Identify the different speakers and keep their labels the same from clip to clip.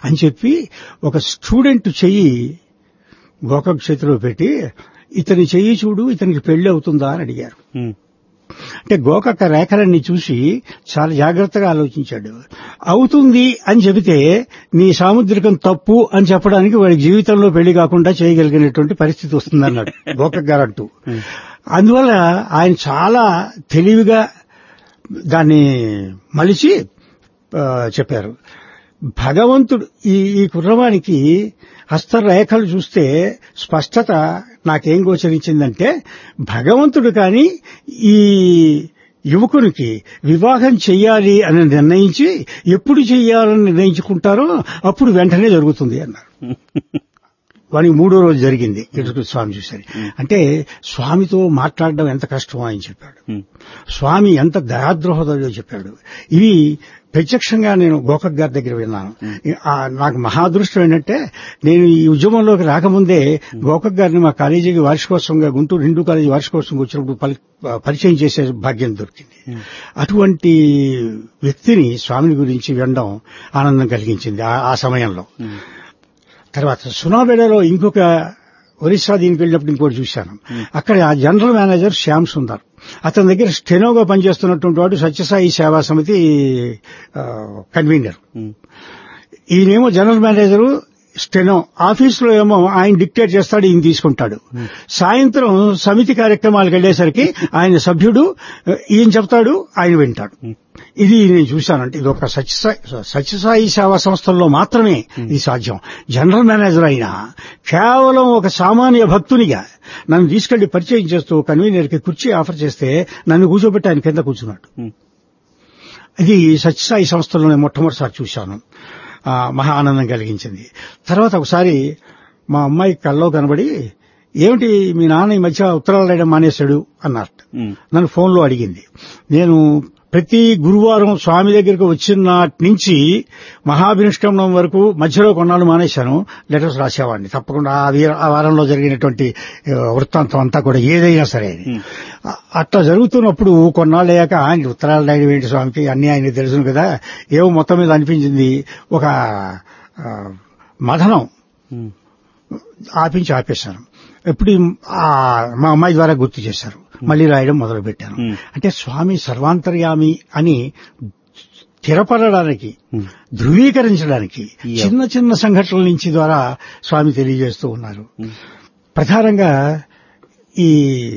Speaker 1: అని చెప్పి ఒక స్టూడెంట్ చెయ్యి గోకక్ చేతిలో పెట్టి ఇతని చెయ్యి చూడు ఇతనికి పెళ్లి అవుతుందా అని అడిగారు
Speaker 2: ఉమ్.
Speaker 1: అంటే గోకక్క రేఖలన్నీ చూసి చాలా జాగ్రత్తగా ఆలోచించాడు అవుతుంది అని చెబితే నీ సాముద్రికం తప్పు అని చెప్పడానికి వాడి జీవితంలో పెళ్లి కాకుండా చేయగలిగినటువంటి పరిస్థితి వస్తుందన్నాడు గోకక్ గారు అంటూ అందువల్ల ఆయన చాలా తెలివిగా దాన్ని మలిచి ఆ, చెప్పారు భగవంతుడు ఈ ఈ కుర్రవానికి హస్తరేఖలు చూస్తే స్పష్టత నాకేం గోచరించిందంటే భగవంతుడు కాని ఈ యువకునికి వివాహం చెయ్యాలి అని నిర్ణయించి ఎప్పుడు చెయ్యాలని నిర్ణయించుకుంటారో అప్పుడు వెంటనే జరుగుతుంది అన్నారు వానికి మూడో రోజు జరిగింది ఎదురు స్వామి చూశారు అంటే స్వామితో మాట్లాడడం ఎంత కష్టమో ఆయన చెప్పాడు
Speaker 2: ఉమ్.
Speaker 1: స్వామి ఎంత దయాద్రోహదో చెప్పాడు ఇవి ప్రత్యక్షంగా నేను గోకక్ గారి దగ్గర విన్నాను ఆ, నాకు మహాదృష్టం ఏంటంటే నేను ఈ ఉద్యమంలోకి రాకముందే గోకక్ గారిని మా కాలేజీకి వార్షికోత్సవంగా గుంటూరు హిందూ కాలేజీ వార్షికోత్సవం వచ్చినప్పుడు పలి- పరిచయం చేసే భాగ్యం దొరికింది అటువంటి వ్యక్తిని స్వామిని గురించి వినడం ఆనందం కలిగించింది ఆ- ఆ సమయంలో తర్వాత సునాబేడలో ఇంకొక ఒరిస్సా దీనికి వెళ్ళినప్పుడు ఇంకోటి చూశాను అక్కడ ఆ జనరల్ మేనేజర్ శ్యామ్ సుందర్ అతని దగ్గర స్టెనోగా పనిచేస్తున్నటువంటి వాడు సత్యసాయి సేవా సమితి ఆ, కన్వీనర్
Speaker 2: ఉమ్.
Speaker 1: ఈయనేమో జనరల్ మేనేజరు స్టెనో ఆఫీసులో ఏమో ఆయన డిక్టేట్ చేస్తాడు ఈయన తీసుకుంటాడు సాయంత్రం సమితి కార్యక్రమాలకు వెళ్ళేసరికి ఆయన సభ్యుడు ఈయన చెప్తాడు ఆయన వింటాడు ఇది నేను చూశానంటే ఇది ఒక సత్యసాయి సత్యసాయి సేవా సంస్థల్లో మాత్రమే ఇది సాధ్యం జనరల్ మేనేజర్ అయినా కేవలం ఒక సామాన్య భక్తునిగా నన్ను తీసుకెళ్లి పరిచయం చేస్తూ కన్వీనర్కి కుర్చీ ఆఫర్ చేస్తే నన్ను కూర్చోబెట్టి ఆయన కింద కూర్చున్నాడు
Speaker 2: ఉమ్.
Speaker 1: ఇది సత్యసాయి సంస్థలోనే మొట్టమొదటిసారి చూశాను ఆ, మహా ఆనందం కలిగించింది తర్వాత ఒకసారి మా అమ్మాయి కల్లో కనబడి ఏమిటి మీ నాన్న ఈ మధ్య ఉత్తరాలు రాయడం మానేశాడు అన్నారు
Speaker 2: ఉమ్.
Speaker 1: నన్ను ఫోన్లో అడిగింది నేను ప్రతి గురువారం స్వామి దగ్గరకు వచ్చిన నాటి నుంచి మహాభినిష్కమనం వరకు మధ్యలో కొన్నాళ్ళు మానేశాను లెటర్స్ రాసేవాడిని తప్పకుండా ఆ వీర- ఆ వారంలో జరిగినటువంటి ఆ, వృత్తాంతం అంతా కూడా ఏదైనా సరే అ- అట్లా జరుగుతున్నప్పుడు కొన్నాళ్ళు అయ్యాక ఆయన ఉత్తరాలు రాయడం ఏంటి స్వామికి అన్ని ఆయన తెలుసును కదా ఏమో మొత్తం మీద అనిపించింది ఒక ఆ, మథనం
Speaker 2: ఉమ్.
Speaker 1: ఆపించి ఆపేశాను ఎప్పుడు ఈ- ఆ మా అమ్మాయి ద్వారా గుర్తు చేశారు మళ్ళీ రాయడం మొదలు పెట్టాను
Speaker 2: Hmm.
Speaker 1: అంటే స్వామి సర్వాంతర్యామి అని స్థిరపడడానికి
Speaker 2: Hmm.
Speaker 1: ధృవీకరించడానికి
Speaker 2: Yeah.
Speaker 1: చిన్న చిన్న సంఘటనల నుంచి ద్వారా స్వామి తెలియజేస్తూ ఉన్నారు
Speaker 2: Hmm.
Speaker 1: ప్రధానంగా ఈ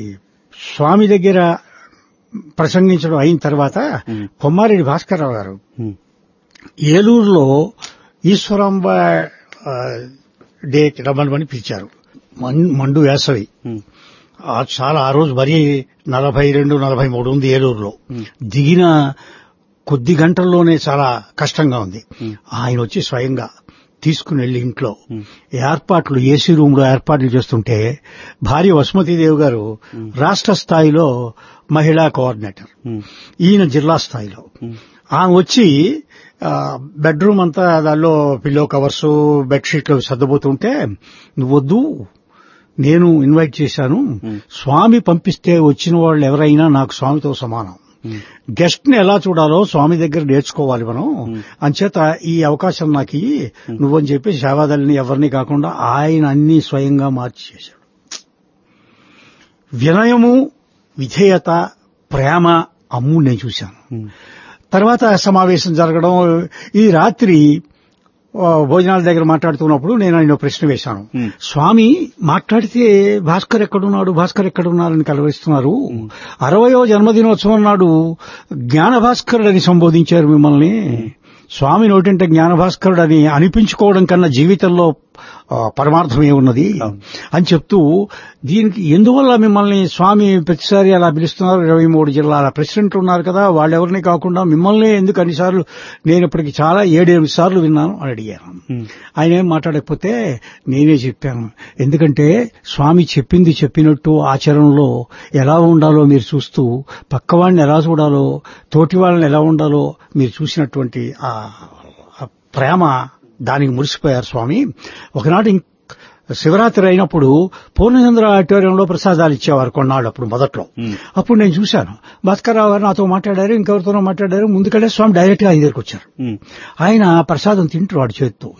Speaker 1: స్వామి దగ్గర ప్రసంగించడం అయిన తర్వాత
Speaker 2: Hmm.
Speaker 1: కొమ్మారెడ్డి భాస్కర్రావు గారు
Speaker 2: ఉమ్.
Speaker 1: ఏలూరులో ఈశ్వరాంబ ఆ, డే రమ్మని పిలిచారు మన్- మండు వేసవి
Speaker 2: ఉమ్.
Speaker 1: ఆ చాలా ఆ రోజు మరీ నలభై రెండు నలభై మూడు ఉంది ఏలూరులో
Speaker 2: Hmm.
Speaker 1: దిగిన కొద్ది గంటల్లోనే చాలా కష్టంగా ఉంది
Speaker 2: Hmm.
Speaker 1: ఆయన వచ్చి స్వయంగా తీసుకుని వెళ్లి ఇంట్లో
Speaker 2: Hmm.
Speaker 1: ఏర్పాట్లు ఏసీ రూమ్ లో ఏర్పాట్లు చేస్తుంటే భార్య వసుమతీదేవి గారు రాష్ట్ర స్థాయిలో మహిళా కోఆర్డినేటర్
Speaker 2: ఉమ్.
Speaker 1: ఈయన జిల్లా స్థాయిలో
Speaker 2: ఉమ్.
Speaker 1: ఆమె వచ్చి ఆ, బెడ్రూమ్ అంతా దానిలో పిల్లో కవర్స్ బెడ్షీట్లు సర్దబోతుంటే నువ్వొద్దు నేను ఇన్వైట్ చేశాను
Speaker 2: Hmm.
Speaker 1: స్వామి పంపిస్తే వచ్చిన వాళ్ళు ఎవరైనా నాకు స్వామితో సమానం
Speaker 2: ఉమ్.
Speaker 1: గెస్ట్ ని ఎలా చూడాలో స్వామి దగ్గర నేర్చుకోవాలి మనం అంచేత ఈ అవకాశం నాకు ఇయ్యి నువ్వని చెప్పి సేవాదల్ని ఎవరిని కాకుండా ఆయన అన్ని స్వయంగా మార్చి చేశాడు వినయము విధేయత ప్రేమ అమ్ము నేను చూశాను
Speaker 2: ఉమ్.
Speaker 1: తర్వాత సమావేశం జరగడం ఈ రాత్రి ఆ, భోజనాల దగ్గర మాట్లాడుతున్నప్పుడు నేను ఆయన ఒక ప్రశ్న వేశాను
Speaker 2: Hmm.
Speaker 1: స్వామి మాట్లాడితే భాస్కర్ ఎక్కడున్నాడు భాస్కర్ ఎక్కడున్నారని కలవరిస్తున్నారు అరవయో జన్మదినోత్సవం నాడు జ్ఞాన భాస్కరుడు అని సంబోధించారు మిమ్మల్ని స్వామి నోటింటే జ్ఞాన భాస్కరుడు అని అనిపించుకోవడం కన్నా జీవితంలో ఆ, పరమార్థం ఏమున్నది అని చెప్తూ దీనికి ఎందువల్ల మిమ్మల్ని స్వామి ప్రతిసారి అలా పిలుస్తున్నారు ఇరవై మూడు జిల్లాల ప్రెసిడెంట్ ఉన్నారు కదా వాళ్ళెవరిని కాకుండా మిమ్మల్ని ఎందుకు అన్నిసార్లు నేను ఇప్పటికి చాలా ఏడెనిమిది సార్లు విన్నాను అని అడిగాను
Speaker 2: ఉమ్.
Speaker 1: ఆయన ఏం మాట్లాడకపోతే నేనే చెప్పాను ఎందుకంటే స్వామి చెప్పింది చెప్పినట్టు ఆచరణలో ఎలా ఉండాలో మీరు చూస్తూ పక్కవాడిని ఎలా చూడాలో తోటి వాళ్ళని ఎలా ఉండాలో మీరు చూసినటువంటి ఆ ఆ ప్రేమ దానికి మురిసిపోయారు స్వామి ఒకనాడు ఇంక్- శివరాత్రి అయినప్పుడు పూర్ణచంద్ర ఆడిటోరియంలో ప్రసాదాలు ఇచ్చేవారు కొన్నాళ్ళు అప్పుడు మొదట్లో
Speaker 2: Hmm.
Speaker 1: అప్పుడు నేను చూశాను భాస్కర్రావు గారు నాతో మాట్లాడారు ఇంకెవరితోనో మాట్లాడారు ముందుకెళ్ళే స్వామి డైరెక్ట్ గా ఆయన దగ్గరికి వచ్చారు
Speaker 2: ఉమ్.
Speaker 1: ఆయన ప్రసాదం తింటారు వాడి చేతితో